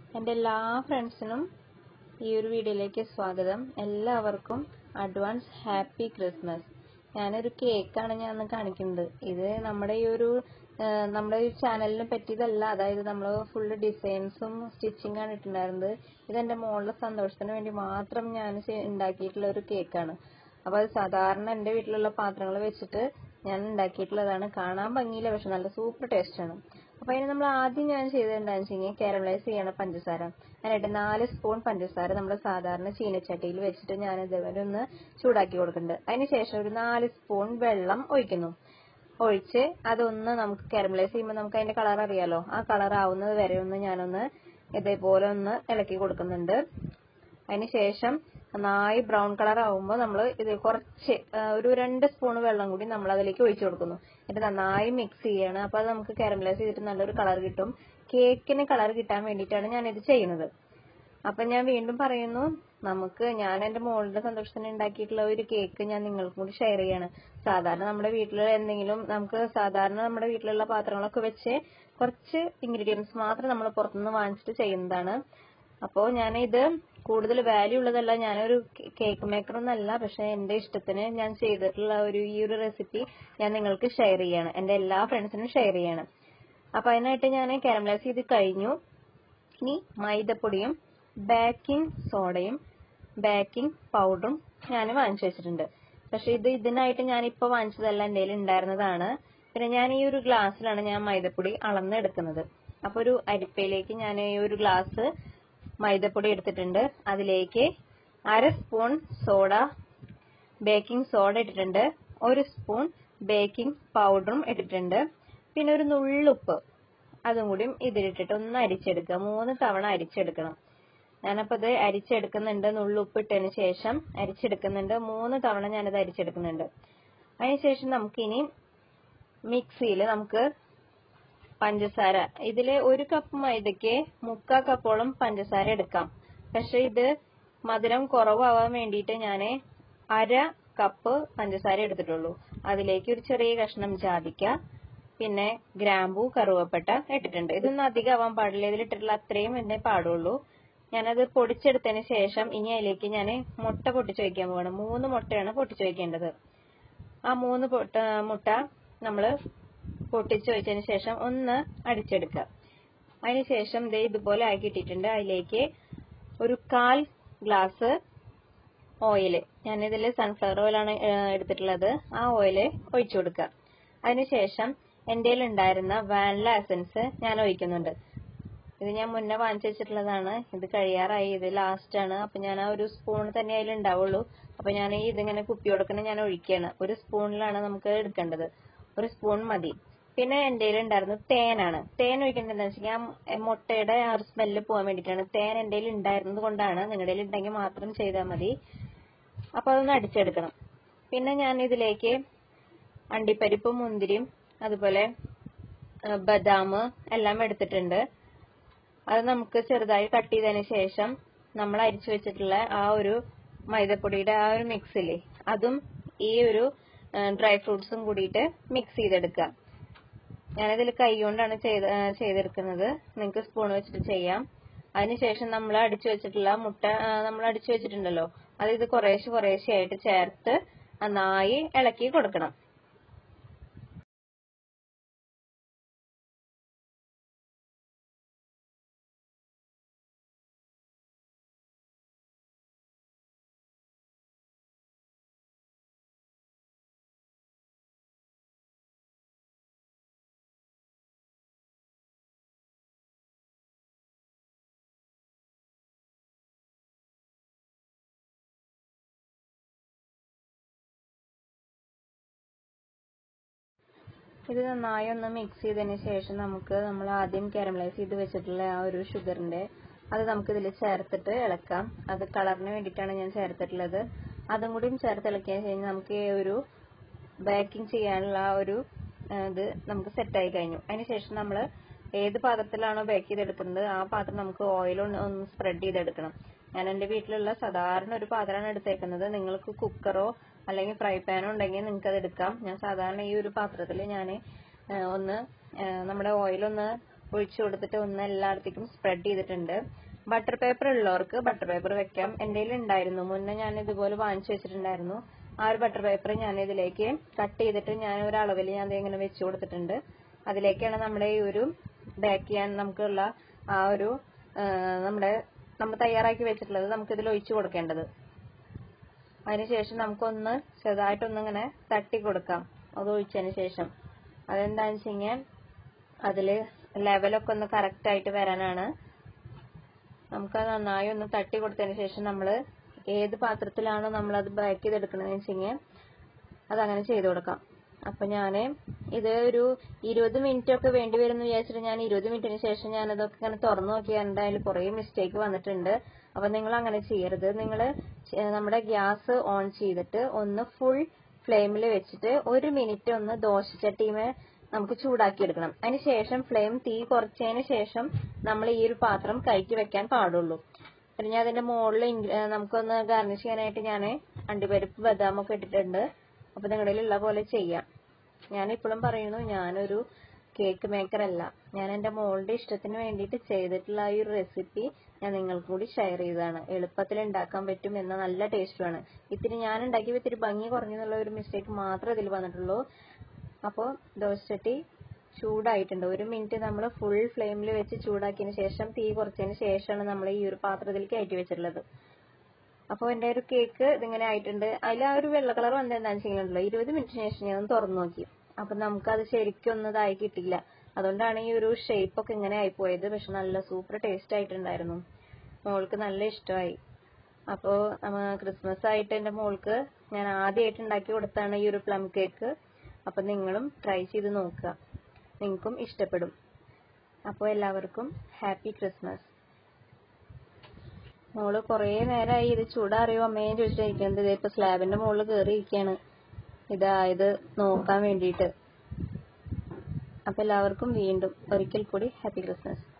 എൻ്റെ എല്ലാ ഫ്രണ്ട്സിനും ഈ ഒരു വീഡിയോയിലേക്ക് സ്വാഗതം എല്ലാവർക്കും അഡ്വാൻസ് ഹാപ്പി ക്രിസ്മസ് ഞാനൊരു കേക്കാണ് ഞാൻ ഇന്ന് കാണിക്കുന്നത് ഇത് നമ്മുടെ ഈ ഒരു ആ, നമ്മുടെ ഈ ചാനലിനെ പറ്റിയതല്ല അതായത് നമ്മൾ ഫുള്ള് ഡിസൈൻസും സ്റ്റിച്ചിങ് ആണ് ഇട്ടിട്ടുണ്ടായിരുന്നത് ഇതെന്റെ മോളുടെ സന്തോഷത്തിന് വേണ്ടി മാത്രം ഞാൻ ചെ- ഉണ്ടാക്കിയിട്ടുള്ള ഒരു കേക്കാണ് അപ്പൊ അത് സാധാരണ എന്റെ വീട്ടിലുള്ള പാത്രങ്ങൾ വെച്ചിട്ട് ഞാൻ ഉണ്ടാക്കിയിട്ടുള്ളതാണ് കാണാൻ ഭംഗിയില്ല പക്ഷെ നല്ല സൂപ്പർ ടേസ്റ്റ് ആണ് അപ്പൊ അതിന് നമ്മൾ ആദ്യം ഞാൻ ചെയ്തത് എന്താണെന്ന് വെച്ച് കഴിഞ്ഞാൽ കാരമലൈസ് ചെയ്യണ പഞ്ചസാര അതിനായിട്ട് നാല് സ്പൂൺ പഞ്ചസാര നമ്മൾ സാധാരണ ചീനച്ചട്ടിയിൽ വെച്ചിട്ട് ഞാൻ ഇതേപോലെ ഒന്ന് ചൂടാക്കി കൊടുക്കുന്നുണ്ട് അതിനുശേഷം ഒരു നാല് സ്പൂൺ വെള്ളം ഒഴിക്കുന്നു ഒഴിച്ച് അതൊന്ന് നമുക്ക് കാരമലൈസ് ചെയ്യുമ്പോൾ നമുക്ക് അതിന്റെ കളർ അറിയാലോ ആ കളർ ആവുന്നത് വരെ ഒന്ന് ഞാനൊന്ന് ഇതേപോലെ ഒന്ന് ഇളക്കി കൊടുക്കുന്നുണ്ട് അതിനുശേഷം നന്നായി ബ്രൗൺ കളർ ആവുമ്പോൾ നമ്മൾ ഇത് കുറച്ച് ആ, ഒരു രണ്ട് സ്പൂൺ വെള്ളം കൂടി നമ്മൾ അതിലേക്ക് ഒഴിച്ചു കൊടുക്കുന്നു എന്നിട്ട് നന്നായി മിക്സ് ചെയ്യണം അപ്പൊ അത് നമുക്ക് കാരമലൈസ് ചെയ്തിട്ട് നല്ലൊരു കളർ കിട്ടും കേക്കിന് കളർ കിട്ടാൻ വേണ്ടിയിട്ടാണ് ഞാൻ ഇത് ചെയ്യുന്നത് അപ്പൊ ഞാൻ വീണ്ടും പറയുന്നു നമുക്ക് ഞാൻ എന്റെ മോളുടെ സന്തോഷത്തിന് ഉണ്ടാക്കിയിട്ടുള്ള ഒരു കേക്ക് ഞാൻ നിങ്ങൾക്കും കൂടി ഷെയർ ചെയ്യാണ് സാധാരണ നമ്മുടെ വീട്ടിൽ എന്തെങ്കിലും നമുക്ക് സാധാരണ നമ്മുടെ വീട്ടിലുള്ള പാത്രങ്ങളൊക്കെ വെച്ച് കുറച്ച് ഇൻഗ്രീഡിയൻസ് മാത്രം നമ്മൾ പുറത്തുനിന്ന് വാങ്ങിച്ചിട്ട് ചെയ്യുന്നതാണ് അപ്പോൾ ഞാൻ ഇത് കൂടുതൽ വാല്യൂ ഉള്ളതല്ല ഞാനൊരു കേക്ക് മേക്കർ ഒന്നല്ല പക്ഷെ എന്റെ ഇഷ്ടത്തിന് ഞാൻ ചെയ്തിട്ടുള്ള ഒരു ഈ ഒരു റെസിപ്പി ഞാൻ നിങ്ങൾക്ക് ഷെയർ ചെയ്യാണ് എന്റെ എല്ലാ ഫ്രണ്ട്സിനും ഷെയർ ചെയ്യാണ് അപ്പൊ അതിനായിട്ട് ഞാൻ കാരമലൈസ് ചെയ്ത് കഴിഞ്ഞു ഇനി മൈദപ്പൊടിയും ബേക്കിംഗ് സോഡയും ബേക്കിംഗ് പൗഡറും ഞാൻ വാങ്ങിച്ചു വെച്ചിട്ടുണ്ട് പക്ഷെ ഇത് ഇതിനായിട്ട് ഞാൻ ഇപ്പൊ വാങ്ങിച്ചതല്ല എന്റെ കയ്യിൽ ഉണ്ടായിരുന്നതാണ് പിന്നെ ഞാൻ ഈ ഒരു ഗ്ലാസ്സിലാണ് ഞാൻ മൈദപ്പൊടി അളന്നെടുക്കുന്നത് അപ്പൊ ഒരു അരിപ്പയിലേക്ക് ഞാൻ ഈ ഒരു ഗ്ലാസ് മൈദപ്പൊടി എടുത്തിട്ടുണ്ട് അതിലേക്ക് അര സ്പൂൺ സോഡ ബേക്കിംഗ് സോഡ ഇട്ടിട്ടുണ്ട് ഒരു സ്പൂൺ ബേക്കിംഗ് പൗഡറും ഇട്ടിട്ടുണ്ട് പിന്നെ ഒരു നുള്ളുപ്പ് അതും കൂടി ഇതിലിട്ടിട്ട് ഒന്ന് അരിച്ചെടുക്കുക മൂന്ന് തവണ അരിച്ചെടുക്കണം ഞാനപ്പോ ഇത് അരിച്ചെടുക്കുന്നുണ്ട് നുള്ളുപ്പ് ഇട്ടതിന് ശേഷം അരിച്ചെടുക്കുന്നുണ്ട് മൂന്ന് തവണ ഞാനത് അരിച്ചെടുക്കുന്നുണ്ട് അതിനുശേഷം നമുക്കിനി മിക്സിയിൽ നമുക്ക് പഞ്ചസാര ഇതില് ഒരു കപ്പ് മൈദയ്ക്ക് മുക്കാ കപ്പോളം പഞ്ചസാര എടുക്കാം പക്ഷെ ഇത് മധുരം കുറവാവാൻ വേണ്ടിയിട്ട് ഞാൻ അര കപ്പ് പഞ്ചസാര എടുത്തിട്ടുള്ളൂ അതിലേക്ക് ഒരു ചെറിയ കഷ്ണം ജാതിക്ക പിന്നെ ഗ്രാമ്പൂ കറുവപ്പട്ട ഇട്ടിട്ടുണ്ട് ഇതൊന്നും അധികം ആവാൻ പാടില്ല ഇതിലിട്ടിട്ടുള്ള അത്രയും എന്നെ പാടുള്ളൂ ഞാനത് പൊടിച്ചെടുത്തതിന് ശേഷം ഇനി അതിലേക്ക് ഞാൻ മുട്ട പൊട്ടിച്ചു വയ്ക്കാൻ പോകണം മൂന്ന് മുട്ടയാണ് പൊട്ടിച്ചു വയ്ക്കേണ്ടത് ആ മൂന്ന് പൊട്ട മുട്ട നമ്മള് പൊട്ടിച്ചു വെച്ചതിന് ശേഷം ഒന്ന് അടിച്ചെടുക്കുക അതിനുശേഷം ദേ ഇതുപോലെ ആക്കിയിട്ടിട്ടുണ്ട് അതിലേക്ക് ഒരു കാൽ ഗ്ലാസ് ഓയില് ഞാനിതിൽ സൺഫ്ലവർ ഓയിലാണ് എടുത്തിട്ടുള്ളത് ആ ഓയില് ഒഴിച്ചു കൊടുക്കുക അതിനുശേഷം എൻ്റെ ഉണ്ടായിരുന്ന വാനില എസൻസ് ഞാൻ ഒഴിക്കുന്നുണ്ട് ഇത് ഞാൻ മുന്നേ വാങ്ങിച്ചു വെച്ചിട്ടുള്ളതാണ് ഇത് കഴിയാറായി ഇത് ലാസ്റ്റ് ആണ് അപ്പൊ ഞാൻ ആ ഒരു സ്പൂൺ തന്നെ അതിൽ ഉണ്ടാവുള്ളൂ അപ്പൊ ഞാൻ ഈ ഇതിങ്ങനെ കുപ്പി കൊടുക്കണ ഞാൻ ഒഴിക്കുകയാണ് ഒരു സ്പൂണിലാണ് നമുക്ക് എടുക്കേണ്ടത് ഒരു സ്പൂൺ മതി പിന്നെ എൻ്റെ ഉണ്ടായിരുന്നത് തേനാണ് തേൻ ഒഴിക്കേണ്ടത് എന്താ വെച്ചാൽ ആ മുട്ടയുടെ ആ ഒരു സ്മെല്ല് പോകാൻ വേണ്ടിയിട്ടാണ് തേൻ എൻ്റെ ഉണ്ടായിരുന്നത് കൊണ്ടാണ് നിങ്ങളുടെ ഉണ്ടെങ്കിൽ മാത്രം ചെയ്താൽ മതി അപ്പൊ അതൊന്ന് അടിച്ചെടുക്കണം പിന്നെ ഞാൻ ഇതിലേക്ക് അണ്ടിപ്പരിപ്പും മുന്തിരിയും അതുപോലെ ആ, ബദാം എല്ലാം എടുത്തിട്ടുണ്ട് അത് നമുക്ക് ചെറുതായി കട്ട് ചെയ്തതിന് ശേഷം നമ്മൾ അരിച്ചു വെച്ചിട്ടുള്ള ആ ഒരു മൈദപ്പൊടിയുടെ ആ ഒരു മിക്സില്ലേ അതും ഈ ഒരു ഡ്രൈ ഫ്രൂട്ട്സും കൂടിയിട്ട് മിക്സ് ചെയ്തെടുക്കുക ഞാനിതിൽ കൈ കൊണ്ടാണ് ചെയ്ത് ആ, ചെയ്തെടുക്കുന്നത് നിങ്ങൾക്ക് സ്പൂൺ വെച്ചിട്ട് ചെയ്യാം അതിനുശേഷം നമ്മൾ അടിച്ചു വെച്ചിട്ടുള്ള മുട്ട നമ്മൾ അടിച്ചു വെച്ചിട്ടുണ്ടല്ലോ അത് ഇത് കുറേശ്ശെ കുറേശ്ശെ ആയിട്ട് ചേർത്ത് നന്നായി ഇളക്കി കൊടുക്കണം ഇത് നന്നായി ഒന്ന് മിക്സ് ചെയ്തതിന് ശേഷം നമുക്ക് നമ്മൾ ആദ്യം കാരമലൈസ് ചെയ്ത് വെച്ചിട്ടുള്ള ആ ഒരു ഷുഗറിന്റെ അത് നമുക്ക് ഇതിൽ ചേർത്തിട്ട് ഇളക്കാം അത് കളറിന് വേണ്ടിയിട്ടാണ് ഞാൻ ചേർത്തിട്ടുള്ളത് അതും കൂടിയും ചേർത്ത് ഇളക്കിയതിന് ശേഷം നമുക്ക് ഈ ഒരു ബേക്കിംഗ് ചെയ്യാനുള്ള ആ ഒരു ആ, ഇത് നമുക്ക് സെറ്റായി കഴിഞ്ഞു അതിനുശേഷം നമ്മൾ ഏത് പാത്രത്തിലാണോ ബേക്ക് ചെയ്തെടുക്കുന്നത് ആ പാത്രം നമുക്ക് ഓയിൽ ഒന്ന് സ്പ്രെഡ് ചെയ്തെടുക്കണം ഞാൻ എന്റെ വീട്ടിലുള്ള സാധാരണ ഒരു പാത്രമാണ് എടുത്തേക്കുന്നത് നിങ്ങൾക്ക് കുക്കറോ അല്ലെങ്കിൽ ഫ്രൈ പാനോ ഉണ്ടെങ്കിൽ നിങ്ങൾക്ക് അത് എടുക്കാം ഞാൻ സാധാരണ ഈ ഒരു പാത്രത്തിൽ ഞാൻ ഒന്ന് ആ, നമ്മുടെ ഓയിൽ ഒന്ന് ഒഴിച്ചു കൊടുത്തിട്ട് ഒന്ന് എല്ലായിടത്തേക്കും സ്പ്രെഡ് ചെയ്തിട്ടുണ്ട് ബട്ടർ പേപ്പർ ഉള്ളവർക്ക് ബട്ടർ പേപ്പർ വെക്കാം എൻ്റെ ഉണ്ടായിരുന്നു മുന്നേ ഞാൻ ഇതുപോലെ വാങ്ങിച്ചു വെച്ചിട്ടുണ്ടായിരുന്നു ആ ഒരു ബട്ടർ പേപ്പർ ഞാൻ ഇതിലേക്ക് കട്ട് ചെയ്തിട്ട് ഞാൻ ഒരു അളവിൽ ഞാൻ ദേ ഇങ്ങനെ വെച്ചു കൊടുത്തിട്ടുണ്ട് അതിലേക്കാണ് നമ്മുടെ ഈ ഒരു ബേക്ക് ചെയ്യാൻ നമുക്കുള്ള ആ ഒരു ആ, നമ്മുടെ നമ്മൾ തയ്യാറാക്കി വെച്ചിട്ടുള്ളത് നമുക്ക് ഇതിൽ ഒഴിച്ചു കൊടുക്കേണ്ടത് അതിനുശേഷം നമുക്കൊന്ന് ചെറുതായിട്ടൊന്ന് ഇങ്ങനെ തട്ടി കൊടുക്കാം അത് ഒഴിച്ചതിന് ശേഷം അതെന്താന്ന് വെച്ച് കഴിഞ്ഞാൽ അതില് ലെവലൊക്കെ ഒന്ന് കറക്റ്റ് ആയിട്ട് വരാനാണ് നമുക്ക് നന്നായി ഒന്ന് തട്ടി കൊടുത്തതിന് ശേഷം നമ്മൾ ഏത് പാത്രത്തിലാണോ നമ്മൾ അത് ബേക്ക് ചെയ്തെടുക്കണമെന്ന് വെച്ച് കഴിഞ്ഞാൽ അതങ്ങനെ ചെയ്ത് കൊടുക്കാം അപ്പൊ ഞാന് ഇത് ഒരു ഇരുപത് മിനിറ്റ് ഒക്കെ വേണ്ടി വരും എന്ന് വിചാരിച്ചിട്ട് ഞാൻ ഇരുപത് മിനിറ്റിന് ശേഷം ഞാൻ അതൊക്കെ ഇങ്ങനെ തുറന്നു നോക്കിയാണ്ട് അതിൽ കുറേ മിസ്റ്റേക്ക് വന്നിട്ടുണ്ട് അപ്പൊ നിങ്ങൾ അങ്ങനെ ചെയ്യരുത് നിങ്ങൾ നമ്മുടെ ഗ്യാസ് ഓൺ ചെയ്തിട്ട് ഒന്ന് ഫുൾ ഫ്ലെയിമിൽ വെച്ചിട്ട് ഒരു മിനിറ്റ് ഒന്ന് ദോശച്ചട്ടിമേ നമുക്ക് ചൂടാക്കി എടുക്കണം അതിന് ശേഷം ഫ്ലെയിം തീ കുറച്ചതിന് ശേഷം നമ്മൾ ഈ ഒരു പാത്രം കയറ്റി വെക്കാൻ പാടുള്ളൂ പിന്നെ ഞാൻ അതിന്റെ മുകളിൽ നമുക്കൊന്ന് ഗാർണിഷ് ചെയ്യാനായിട്ട് ഞാൻ അണ്ടിപ്പരിപ്പ് ബദാമൊക്കെ ഇട്ടിട്ടുണ്ട് അപ്പൊ നിങ്ങളുടെ ഉള്ള പോലെ ചെയ്യാം ഞാൻ ഇപ്പോഴും പറയുന്നു ഞാനൊരു കേക്ക് മേക്കർ അല്ല ഞാൻ എന്റെ മോളുടെ ഇഷ്ടത്തിന് വേണ്ടിയിട്ട് ചെയ്തിട്ടുള്ള ഈ ഒരു റെസിപ്പി ഞാൻ നിങ്ങൾക്കും കൂടി ഷെയർ ചെയ്തതാണ് എളുപ്പത്തിൽ ഉണ്ടാക്കാൻ പറ്റും എന്ന നല്ല ടേസ്റ്റുമാണ് ഇത്തിരി ഞാൻ ഉണ്ടാക്കിയപ്പോൾ ഇത്തിരി ഭംഗി കുറഞ്ഞെന്നുള്ള ഒരു മിസ്റ്റേക്ക് മാത്രമേ ഇതിൽ വന്നിട്ടുള്ളൂ അപ്പോൾ ദോശച്ചട്ടി ചൂടായിട്ടുണ്ട് ഒരു മിനിറ്റ് നമ്മൾ ഫുൾ ഫ്ലെയിമിൽ വെച്ച് ചൂടാക്കിയതിന് ശേഷം തീ കുറച്ചതിന് ശേഷമാണ് നമ്മൾ ഈ ഒരു പാത്രത്തിൽ കയറ്റി വെച്ചിട്ടുള്ളത് അപ്പോൾ എൻ്റെ ഒരു കേക്ക് ഇതിങ്ങനെ ആയിട്ടുണ്ട് അതിൽ ആ ഒരു വെള്ള കളർ വന്നത് എന്താണെന്ന് വെച്ചിട്ടുണ്ടല്ലോ ഇരുപത് മിനിറ്റിന് ശേഷം ഞാൻ ഒന്ന് തുറന്നു നോക്കി അപ്പൊ നമുക്കത് ശരിക്കും ഒന്നും ഇതായി കിട്ടില്ല അതുകൊണ്ടാണ് ഈ ഒരു ഷേപ്പ് ഒക്കെ ഇങ്ങനെ ആയിപ്പോയത് പക്ഷെ നല്ല സൂപ്പർ ടേസ്റ്റ് ആയിട്ടുണ്ടായിരുന്നു മോൾക്ക് നല്ല ഇഷ്ടമായി അപ്പോൾ ക്രിസ്മസ് ആയിട്ട് എൻ്റെ മോൾക്ക് ഞാൻ ആദ്യമായിട്ട് ഉണ്ടാക്കി കൊടുത്താണ് ഈ ഒരു പ്ലം കേക്ക് അപ്പം നിങ്ങളും ട്രൈ ചെയ്ത് നോക്കുക നിങ്ങൾക്കും ഇഷ്ടപ്പെടും അപ്പോൾ എല്ലാവർക്കും ഹാപ്പി ക്രിസ്മസ് മോള് കുറേ നേരമായി ഇത് ചൂടാറിയോ അമ്മയെ ചോദിച്ചിട്ടിരിക്കുന്നത് ഇത് ഇപ്പൊ സ്ലാബിന്റെ മുകളിൽ കയറി ഇരിക്കുകയാണ് ഇതായത് നോക്കാൻ വേണ്ടിയിട്ട് അപ്പൊ എല്ലാവർക്കും വീണ്ടും ഒരിക്കൽ കൂടി ഹാപ്പി ക്രിസ്മസ്